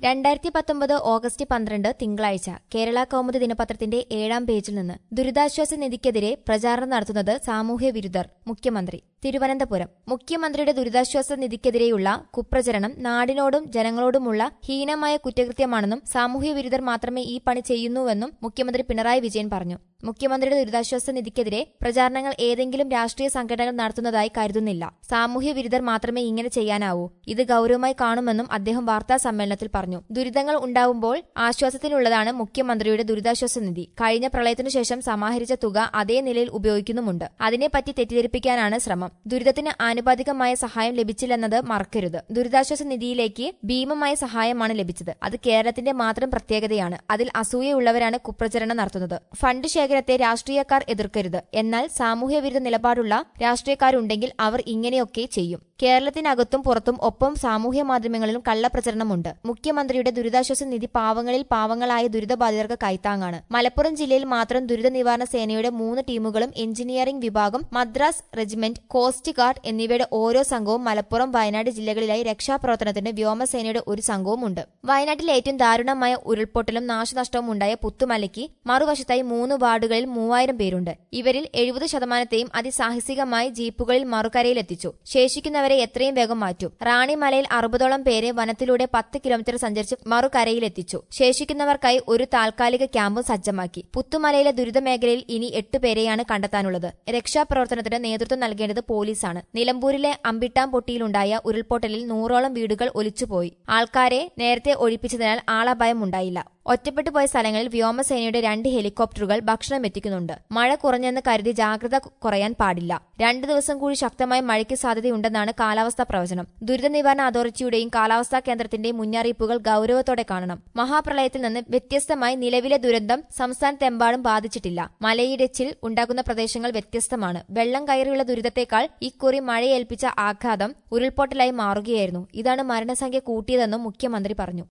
രണ്ടായിരത്തി പത്തൊമ്പത് ഓഗസ്റ്റ് പന്ത്രണ്ട് തിങ്കളാഴ്ച കേരള കൗമുദി ദിനപത്രത്തിന്റെ ഏഴാം പേജിൽ നിന്ന് ദുരിതാശ്വാസ നിധിക്കെതിരെ പ്രചാരണം നടത്തുന്നത് സാമൂഹ്യ വിരുദ്ധർ മുഖ്യമന്ത്രി തിരുവനന്തപുരം മുഖ്യമന്ത്രിയുടെ ദുരിതാശ്വാസ നിധിക്കെതിരെയുള്ള കുപ്രചരണം നാടിനോടും ജനങ്ങളോടുമുള്ള ഹീനമായ കുറ്റകൃത്യമാണെന്നും സാമൂഹ്യ വിരുദ്ധർ മാത്രമേ ഈ പണി ചെയ്യുന്നുവെന്നും മുഖ്യമന്ത്രി പിണറായി വിജയൻ പറഞ്ഞു മുഖ്യമന്ത്രിയുടെ ദുരിതാശ്വാസ നിധിക്കെതിരെ പ്രചാരണങ്ങൾ ഏതെങ്കിലും രാഷ്ട്രീയ സംഘടനകൾ നടത്തുന്നതായി കരുതുന്നില്ല സാമൂഹ്യ വിരുദ്ധർ മാത്രമേ ഇങ്ങനെ ചെയ്യാനാവൂ ഇത് ഗൌരവമായി കാണുമെന്നും അദ്ദേഹം വാർത്താ സമ്മേളനത്തിൽ പറഞ്ഞു ദുരിതങ്ങൾ ഉണ്ടാവുമ്പോൾ ആശ്വാസത്തിനുള്ളതാണ് മുഖ്യമന്ത്രിയുടെ ദുരിതാശ്വാസ നിധി കഴിഞ്ഞ പ്രളയത്തിനു ശേഷം സമാഹരിച്ച തുക അതേ നിലയിൽ ഉപയോഗിക്കുന്നുമുണ്ട് അതിനെപ്പറ്റി തെറ്റിദ്ധരിപ്പിക്കാനാണ് ശ്രമം ദുരിതത്തിന് ആനുപാതികമായ സഹായം ലഭിച്ചില്ലെന്നത് മറക്കരുത് ദുരിതാശ്വാസ നിധിയിലേക്ക് ഭീമമായ സഹായമാണ് ലഭിച്ചത് അത് കേരളത്തിന്റെ മാത്രം പ്രത്യേകതയാണ് അതിൽ അസൂയയുള്ളവരാണ് കുപ്രചരണം നടത്തുന്നത് ഫണ്ട് ശേഖരത്തെ രാഷ്ട്രീയക്കാർ എതിർക്കരുത് എന്നാൽ സാമൂഹ്യ വിരുദ്ധ നിലപാടുള്ള രാഷ്ട്രീയക്കാരുണ്ടെങ്കിൽ അവർ ഇങ്ങനെയൊക്കെ ചെയ്യും കേരളത്തിനകത്തും പുറത്തും ഒപ്പം സാമൂഹ്യ മാധ്യമങ്ങളിലും കള്ളപ്രചരണമുണ്ട് മുഖ്യമന്ത്രിയുടെ ദുരിതാശ്വാസ നിധി പാവങ്ങളിൽ പാവങ്ങളായ ദുരിതബാധിതർക്ക് കൈത്താങ്ങാണ് മലപ്പുറം ജില്ലയിൽ മാത്രം ദുരിത നിവാരണ സേനയുടെ മൂന്ന് ടീമുകളും എഞ്ചിനീയറിംഗ് വിഭാഗം മദ്രാസ് റെജിമെന്റ് കോസ്റ്റ് ഗാർഡ് എന്നിവയുടെ ഓരോ സംഘവും മലപ്പുറം വയനാട് ജില്ലകളിലായി രക്ഷാപ്രവർത്തനത്തിന് വ്യോമസേനയുടെ ഒരു സംഘവും ഉണ്ട് വയനാട്ടിൽ ഏറ്റവും ദാരുണമായ ഉരുൾപൊട്ടലും നാശനഷ്ടവും ഉണ്ടായ പുത്തുമലയ്ക്ക് മറുവശത്തായി മൂന്ന് വാർഡുകളിൽ മൂവായിരം പേരുണ്ട് ഇവരിൽ എഴുപത് ശതമാനത്തെയും അതിസാഹസികമായി ജീപ്പുകളിൽ മറുകരയിലെത്തിച്ചു ശേഷിക്കുന്നവരെ എത്രയും വേഗം മാറ്റും റാണിമലയിൽ അറുപതോളം പേരെ വനത്തിലൂടെ പത്ത് കിലോമീറ്റർ സഞ്ചരിച്ച് മറുകരയിലെത്തിച്ചു ശേഷിക്കുന്നവർക്കായി ഒരു താൽക്കാലിക ക്യാമ്പും സജ്ജമാക്കി പുത്തുമലയിലെ ദുരിത മേഖലയിൽ ഇനി എട്ട് പേരെയാണ് കണ്ടെത്താനുള്ളത് രക്ഷാപ്രവർത്തനത്തിന് നേതൃത്വം നൽകേണ്ടത് പോലീസാണ് നിലമ്പൂരിലെ അമ്പിട്ടാം പൊട്ടിയിലുണ്ടായ ഉരുൾപൊട്ടലിൽ നൂറോളം വീടുകൾ ഒലിച്ചുപോയി ആൾക്കാരെ നേരത്തെ ഒഴിപ്പിച്ചതിനാൽ ആളപായം ഉണ്ടായില്ല ഒറ്റപ്പെട്ടു പോയ സ്ഥലങ്ങളിൽ വ്യോമസേനയുടെ രണ്ട് ഹെലികോപ്റ്ററുകൾ ഭക്ഷണം എത്തിക്കുന്നുണ്ട് മഴ കുറഞ്ഞെന്ന് കരുതി ജാഗ്രത കുറയാൻ പാടില്ല രണ്ടു ദിവസം കൂടി ശക്തമായ മഴയ്ക്ക് സാധ്യതയുണ്ടെന്നാണ് കാലാവസ്ഥാ പ്രവചനം ദുരിത നിവാരണ അതോറിറ്റിയുടെയും കാലാവസ്ഥാ കേന്ദ്രത്തിന്റെയും മുന്നറിയിപ്പുകൾ ഗൌരവത്തോടെ കാണണം മഹാപ്രളയത്തിൽ നിന്ന് വ്യത്യസ്തമായി നിലവിലെ ദുരന്തം സംസ്ഥാനത്തെമ്പാടും ബാധിച്ചിട്ടില്ല മലയിടിച്ചിൽ ഉണ്ടാകുന്ന പ്രദേശങ്ങൾ വ്യത്യസ്തമാണ് വെള്ളം കയറിയുള്ള ദുരിതത്തെക്കാൾ ഇക്കുറി മഴയേൽപ്പിച്ച ആഘാതം ഉരുൾപൊട്ടലായി മാറുകയായിരുന്നു ഇതാണ് മരണസംഖ്യ കൂട്ടിയതെന്നും മുഖ്യമന്ത്രി പറഞ്ഞു